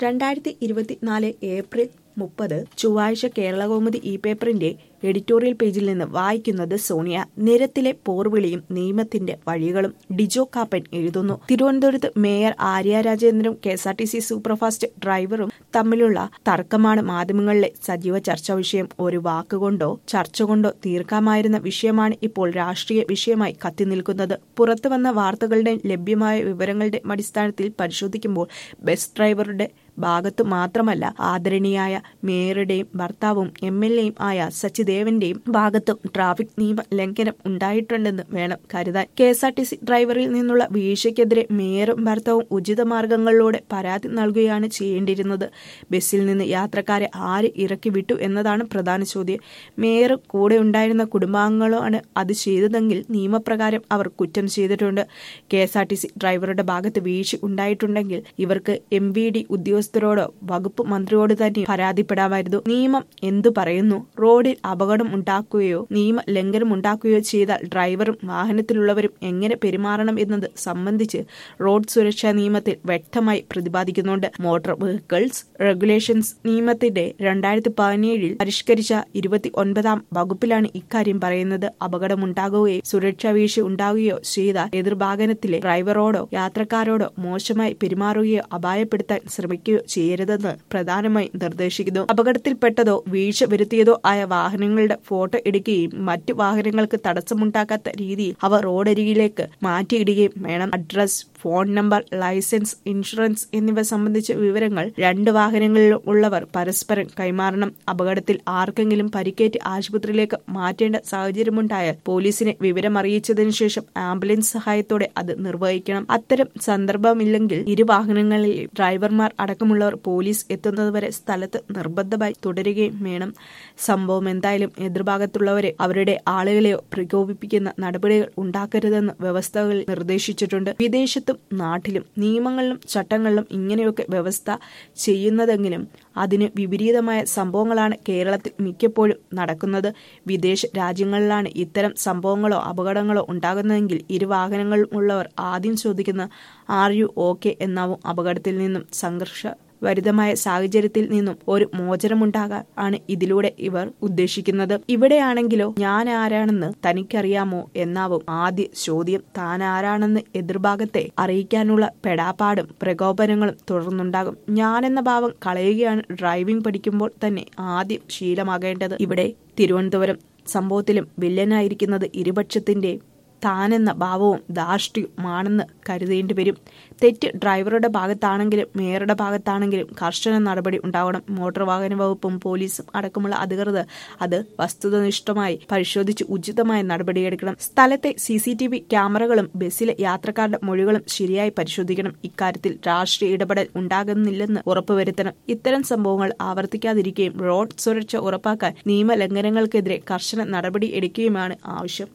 രണ്ടായിരത്തി ഇരുപത്തിനാല് ഏപ്രിൽ മുപ്പത് ചൊവ്വാഴ്ച കേരളകൗമുദി ഈ പേപ്പറിന്റെ എഡിറ്റോറിയൽ പേജിൽ നിന്ന് വായിക്കുന്നത് സോണിയ നിരത്തിലെ പോർവിളിയും നിയമത്തിന്റെ വഴികളും ഡിജോ കാപ്പൻ എഴുതുന്നു തിരുവനന്തപുരത്ത് മേയർ ആര്യ രാജേന്ദ്രനും K S R T C superfast ഡ്രൈവറും തമ്മിലുള്ള തർക്കമാണ് മാധ്യമങ്ങളിലെ സജീവ ചർച്ചാ വിഷയം ഒരു വാക്കുകൊണ്ടോ ചർച്ച കൊണ്ടോ തീർക്കാമായിരുന്ന വിഷയമാണ് ഇപ്പോൾ രാഷ്ട്രീയ വിഷയമായി കത്തിനിൽക്കുന്നത് പുറത്തുവന്ന വാർത്തകളുടെ ലഭ്യമായ വിവരങ്ങളുടെ അടിസ്ഥാനത്തിൽ പരിശോധിക്കുമ്പോൾ ബസ് ഡ്രൈവറുടെ ഭാഗത്തു മാത്രമല്ല ആദരണീയായ മേയറുടെയും ഭർത്താവും എം എൽ എയും ആയ സച്ചിദേവന്റെയും ഭാഗത്തും ട്രാഫിക് നിയമ ലംഘനം ഉണ്ടായിട്ടുണ്ടെന്ന് വേണം കരുതാൻ K S R T C ഡ്രൈവറിൽ നിന്നുള്ള വീഴ്ചയ്ക്കെതിരെ മേയറും ഭർത്താവും ഉചിത മാർഗങ്ങളിലൂടെ പരാതി നൽകുകയാണ് ചെയ്യേണ്ടിയിരുന്നത് ബസ്സിൽ നിന്ന് യാത്രക്കാരെ ആര് ഇറക്കി വിട്ടു എന്നതാണ് പ്രധാന ചോദ്യം മേയറും കൂടെ ഉണ്ടായിരുന്ന കുടുംബാംഗങ്ങളാണ് അത് ചെയ്തതെങ്കിൽ നിയമപ്രകാരം അവർ കുറ്റം ചെയ്തിട്ടുണ്ട് K S R T C ഡ്രൈവറുടെ ഭാഗത്ത് വീഴ്ച ഉണ്ടായിട്ടുണ്ടെങ്കിൽ ഇവർക്ക് എം വി ഡി ഉദ്യോഗസ്ഥരോടോ വകുപ്പ് മന്ത്രിയോട് തന്നെ പരാതിപ്പെടാമായിരുന്നു നിയമം എന്തു പറയുന്നു റോഡിൽ അപകടം ഉണ്ടാക്കുകയോ നിയമ ലംഘനം ഉണ്ടാക്കുകയോ ചെയ്താൽ ഡ്രൈവറും വാഹനത്തിലുള്ളവരും എങ്ങനെ പെരുമാറണം എന്നത് സംബന്ധിച്ച് റോഡ് സുരക്ഷാ നിയമത്തിൽ വ്യക്തമായി പ്രതിപാദിക്കുന്നുണ്ട് മോട്ടോർ വെഹിക്കിൾസ് റെഗുലേഷൻസ് നിയമത്തിന്റെ രണ്ടായിരത്തി പതിനേഴിൽ പരിഷ്കരിച്ച ഇരുപത്തി ഒൻപതാം വകുപ്പിലാണ് ഇക്കാര്യം പറയുന്നത് അപകടമുണ്ടാകുകയോ സുരക്ഷാ വീഴ്ച ഉണ്ടാകുകയോ ചെയ്താൽ എതിർവാഹനത്തിലെ ഡ്രൈവറോടോ യാത്രക്കാരോടോ മോശമായി പെരുമാറുകയോ അപായപ്പെടുത്താൻ ശ്രമിക്കുകയോ ചെയ്യരുതെന്ന് പ്രധാനമായി നിർദ്ദേശിക്കുന്നു അപകടത്തിൽപ്പെട്ടതോ വീഴ്ച വരുത്തിയതോ ആയ വാഹനങ്ങളുടെ ഫോട്ടോ എടുക്കുകയും മറ്റു വാഹനങ്ങൾക്ക് തടസ്സമുണ്ടാക്കാത്ത രീതിയിൽ അവ റോഡരികിലേക്ക് മാറ്റിയിടുകയും വേണം address phone number licence insurance എന്നിവ സംബന്ധിച്ച വിവരങ്ങൾ രണ്ട് വാഹനങ്ങളിലും ഉള്ളവർ പരസ്പരം കൈമാറണം അപകടത്തിൽ ആർക്കെങ്കിലും പരിക്കേറ്റ് ആശുപത്രിയിലേക്ക് മാറ്റേണ്ട സാഹചര്യമുണ്ടായാൽ പോലീസിനെ വിവരമറിയിച്ചതിനു ശേഷം ആംബുലൻസ് സഹായത്തോടെ അത് നിർവഹിക്കണം അത്തരം സന്ദർഭമില്ലെങ്കിൽ ഇരു വാഹനങ്ങളിൽ ഡ്രൈവർമാർ അടക്കമുള്ളവർ പോലീസ് എത്തുന്നതുവരെ സ്ഥലത്ത് നിർബന്ധമായി തുടരുകയും വേണം സംഭവം എന്തായാലും എതിർഭാഗത്തുള്ളവരെ അവരുടെ ആളുകളെയോ പ്രകോപിപ്പിക്കുന്ന നടപടികൾ ഉണ്ടാക്കരുതെന്ന് വ്യവസ്ഥകളിൽ നിർദ്ദേശിച്ചിട്ടുണ്ട് വിദേശത്തും നാട്ടിലും നിയമങ്ങളിലും ചട്ടങ്ങളിലും ഇങ്ങനെയൊക്കെ വ്യവസ്ഥ ചെയ്യുന്നതെങ്കിലും അതിന് വിപരീതമായ സംഭവങ്ങളാണ് കേരളത്തിൽ മിക്കപ്പോഴും നടക്കുന്നത് വിദേശ രാജ്യങ്ങളിലാണ് ഇത്തരം സംഭവങ്ങളോ അപകടങ്ങളോ ഉണ്ടാകുന്നതെങ്കിൽ ഇരു വാഹനങ്ങളിലും ഉള്ളവർ ആദ്യം ചോദിക്കുന്ന ആർ യു ഓക്കെ എന്നാവും അപകടത്തിൽ നിന്നും സംഘർഷ വരിതമായ സാഹചര്യത്തിൽ നിന്നും ഒരു മോചനമുണ്ടാകാൻ ആണ് ഇതിലൂടെ ഇവർ ഉദ്ദേശിക്കുന്നത് ഇവിടെയാണെങ്കിലോ ഞാൻ ആരാണെന്ന് തനിക്കറിയാമോ എന്നാവും ആദ്യ ചോദ്യം താൻ ആരാണെന്ന് എതിർഭാഗത്തെ അറിയിക്കാനുള്ള പെടാപ്പാടും പ്രകോപനങ്ങളും തുടർന്നുണ്ടാകും ഞാനെന്ന ഭാവം കളയുകയാണ് ഡ്രൈവിംഗ് പഠിക്കുമ്പോൾ തന്നെ ആദ്യം ശീലമാകേണ്ടത് ഇവിടെ തിരുവനന്തപുരം സംഭവത്തിലും വില്ലനായിരിക്കുന്നത് ഇരുപക്ഷത്തിന്റെ താനെന്ന ഭാവവും ധാർഷ്ട്യവുമാണെന്ന് കരുതേണ്ടി വരും തെറ്റ് ഡ്രൈവറുടെ ഭാഗത്താണെങ്കിലും മേയറുടെ ഭാഗത്താണെങ്കിലും കർശന നടപടി ഉണ്ടാവണം മോട്ടോർ വാഹന വകുപ്പും പോലീസും അടക്കമുള്ള അധികൃതർ അത് വസ്തുതനിഷ്ഠമായി പരിശോധിച്ച് ഉചിതമായ നടപടിയെടുക്കണം സ്ഥലത്തെ സി സി ടി വി ക്യാമറകളും ബസ്സിലെ യാത്രക്കാരുടെ മൊഴികളും ശരിയായി പരിശോധിക്കണം ഇക്കാര്യത്തിൽ രാഷ്ട്രീയ ഇടപെടൽ ഉണ്ടാകുന്നില്ലെന്ന് ഉറപ്പുവരുത്തണം ഇത്തരം സംഭവങ്ങൾ ആവർത്തിക്കാതിരിക്കുകയും റോഡ് സുരക്ഷ ഉറപ്പാക്കാൻ നിയമലംഘനങ്ങൾക്കെതിരെ കർശന നടപടി എടുക്കുകയുമാണ് ആവശ്യം